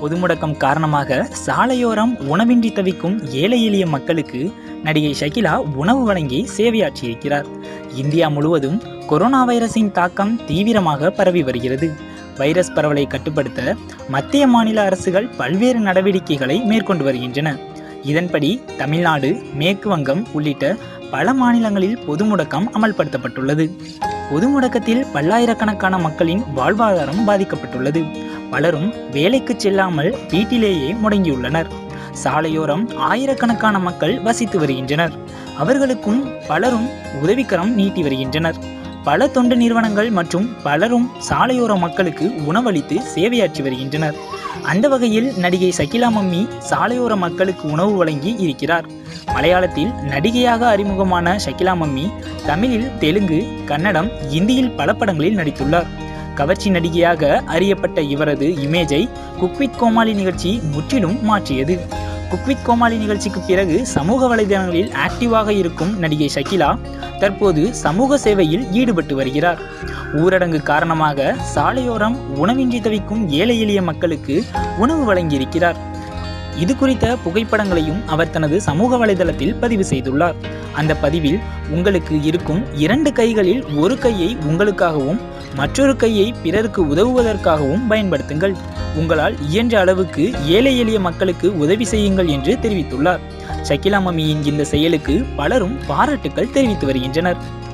பொது முடக்கம் காரணமாக சாலையோரம் உணவின்றி தவிக்கும் ஏழை எளிய மக்களுக்கு நடிகை ஷகிலா உணவு வழங்கி சேவையாற்றியிருக்கிறார் இந்தியா முழுவதும் கொரோனா வைரஸின் தாக்கம் தீவிரமாக பரவி வருகிறது வைரஸ் பரவலை கட்டுப்படுத்த மத்திய மாநில அரசுகள் பல்வேறு நடவடிக்கைகளை மேற்கொண்டு வருகின்றன இதன்படி தமிழ்நாடு மேற்கு வங்கம் உள்ளிட்ட பல மாநிலங்களில் பொது முடக்கம் அமல்படுத்தப்பட்டுள்ளது பொது முடக்கத்தில் பல்லாயிரக்கணக்கான மக்களின் வாழ்வாதாரம் பாதிக்கப்பட்டுள்ளது பலரும் வேலைக்கு செல்லாமல் வீட்டிலேயே முடங்கியுள்ளனர் சாலையோரம் ஆயிரக்கணக்கான மக்கள் வசித்து வருகின்றனர் அவர்களுக்கும் பலரும் உதவிக்கரம் நீட்டி வருகின்றனர் பல தொண்டு நிறுவனங்கள் மற்றும் பலரும் சாலையோர மக்களுக்கு உணவளித்து சேவையாற்றி வருகின்றனர் அந்த வகையில் நடிகை சகிலா மம்மி சாலையோர மக்களுக்கு உணவு வழங்கி இருக்கிறார் மலையாளத்தில் நடிகையாக அறிமுகமான ஷகிலா மம்மி தமிழில் தெலுங்கு கன்னடம் இந்தியில் பல படங்களில் நடித்துள்ளார் கவர்ச்சி நடிகையாக அறியப்பட்ட இவரது இமேஜை குக்வித் கோமாளி நிகழ்ச்சி முற்றிலும் மாற்றியது குக்வித் கோமாளி நிகழ்ச்சிக்கு பிறகு சமூக வலைதளங்களில் ஆக்டிவாக இருக்கும் நடிகை ஷகிலா தற்போது சமூக சேவையில் ஈடுபட்டு வருகிறார் ஊரடங்கு காரணமாக சாலையோரம் உணவின்றி தவிக்கும் ஏழை எளிய மக்களுக்கு உணவு வழங்கியிருக்கிறார் இது குறித்த புகைப்படங்களையும் அவர் தனது சமூக வலைதளத்தில் பதிவு செய்துள்ளார் அந்த பதிவில் உங்களுக்கு இருக்கும் இரண்டு கைகளில் ஒரு கையை உங்களுக்காகவும் மற்றொரு கையை பிறருக்கு உதவுவதற்காகவும் பயன்படுத்துங்கள் உங்களால் இயன்ற அளவுக்கு ஏழை எளிய மக்களுக்கு உதவி செய்யுங்கள் என்று தெரிவித்துள்ளார் ஷக்கிலா மம்மியின் இந்த செயலுக்கு பலரும் பாராட்டுக்கள் தெரிவித்து வருகின்றனர்